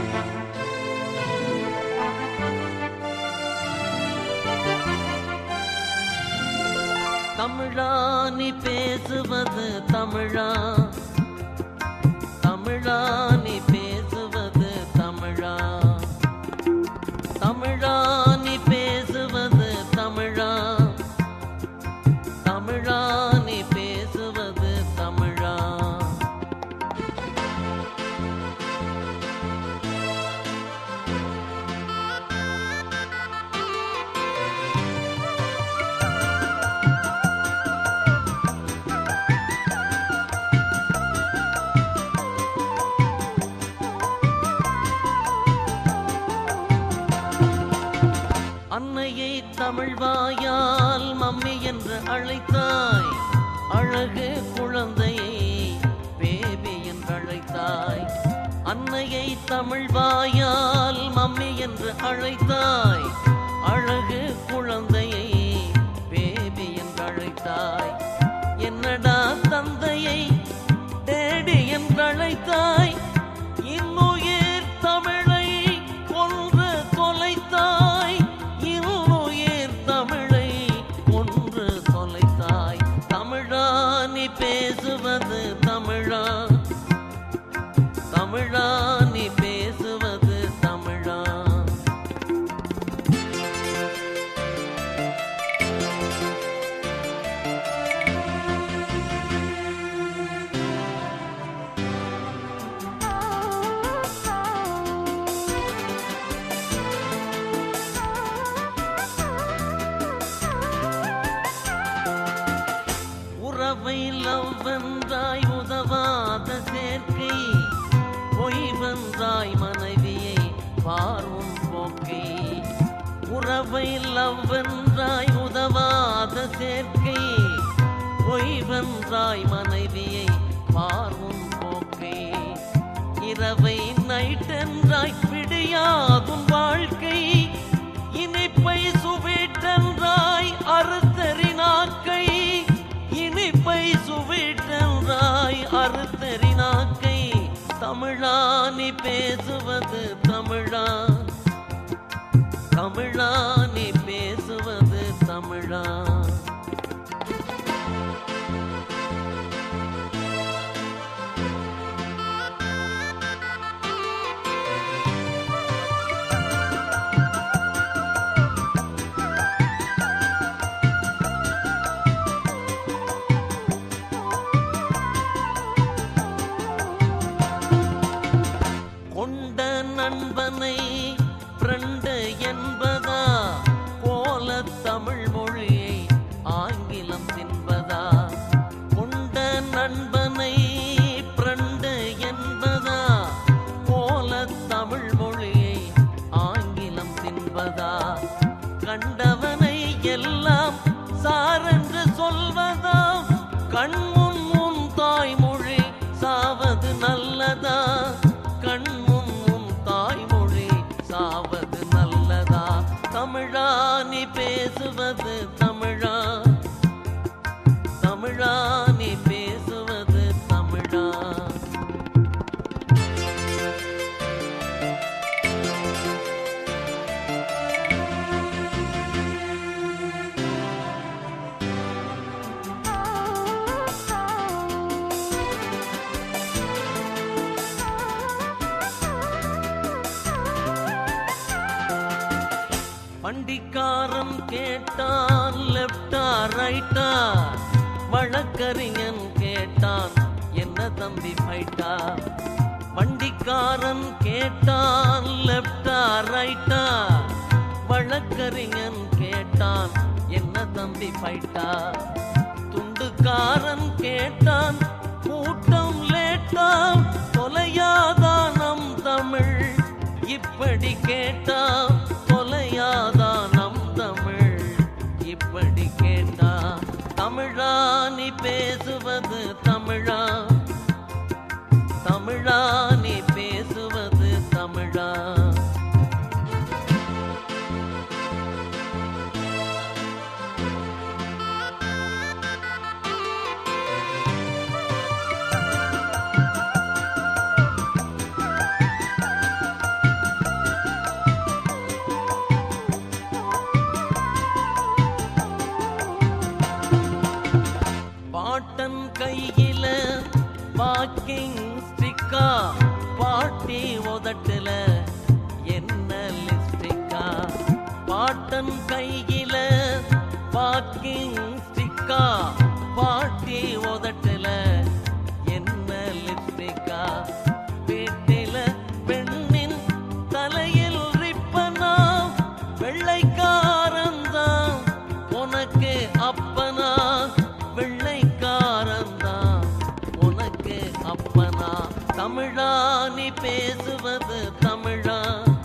தமிழா நீ பேசுவது தமிழா தமிழா நீ பேசுவது தமிழா தமிழா நீ பேசுவது தமிழா தமிழா நீ பேசுவது தமிழா அன்னையை தமிழ் வாயால் மம்மி என்று அழைத்தாய் அழகு குழந்தையை பேபி என்று அழைத்தாய் அன்னையை தமிழ் வாயால் மம்மி என்று அழைத்தாய் அழகு குழந்தையை பேபி என்று அழைத்தாய் என்னடா தந்தையை டேடி என்று அழைத்தாய் இன்னுயிர் தமிழை கொன்று தொலைத்தாய் இன்னுயிர் தமிழை கொன்று தொலைத்தாய் தமிழா நீ பேசுவது தமிழா தமிழா நீ பேசுவது தமிழா உறவை லவ் வென்றாய் உதவாத சேர்க்கை பொய் வென்றாய் மனைவியை பார்வும் போக்கை உறவை லவ் வென்றாய் உதவாத சேர்க்கை பொய் வென்றாய் மனைவியை பார்வும் போக்கை இரவை நைட் என்றாய் விடியாதும் வாழ்க்கை இனிப்பை சுவீட்டென்றாய் அறுத்தறினாக்கை இனிப்பை சுவீட்டென்றாய் அறுத்தறினாக்கை தமிழா நீ பேசுவது தமிழா தமிழா நீ பேசுவது தமிழா கொண்ட நண்பனை ஃப்ரெண்டு என்பதா போல தமிழ் மொழியை ஆங்கிலம் தின்பதா கொண்ட நண்பனை ஃப்ரெண்டு என்பதா போல தமிழ் மொழியை ஆங்கிலம் தின்பதா கண்டவனை எல்லாம் சாரென்று சொல்வதா கண்முன் உன் தாய்மொழி சாவது நல்லதா கண்முன் உன் தாய்மொழி சாவது நல்லதா தமிழா நீ பேசுவது தமிழா தமிழா நீ பேசுவது தமிழா வண்டிக்காரன் கேட்டான் லெப்டா ரைட்டா வழக்கறிஞன் கேட்டான் என்ன தம்பி ஃபைட்டா வண்டிக்காரன் கேட்டான் லெப்டா ரைட்டா வழக்கறிஞன் கேட்டான் என்ன தம்பி ஃபைட்டா துண்டுக்காரன் கேட்டான் கூட்டம் லேட்டா தொலையாதா நம் தமிழ் இப்படி கேட்டா தொலையாதா நம் தமிழ் இப்படி கேட்டா தமிழா நீ பேசுவது தமிழா தமிழா நீ பேசுவது தமிழா தமிழா நீ பேசுவது தமிழா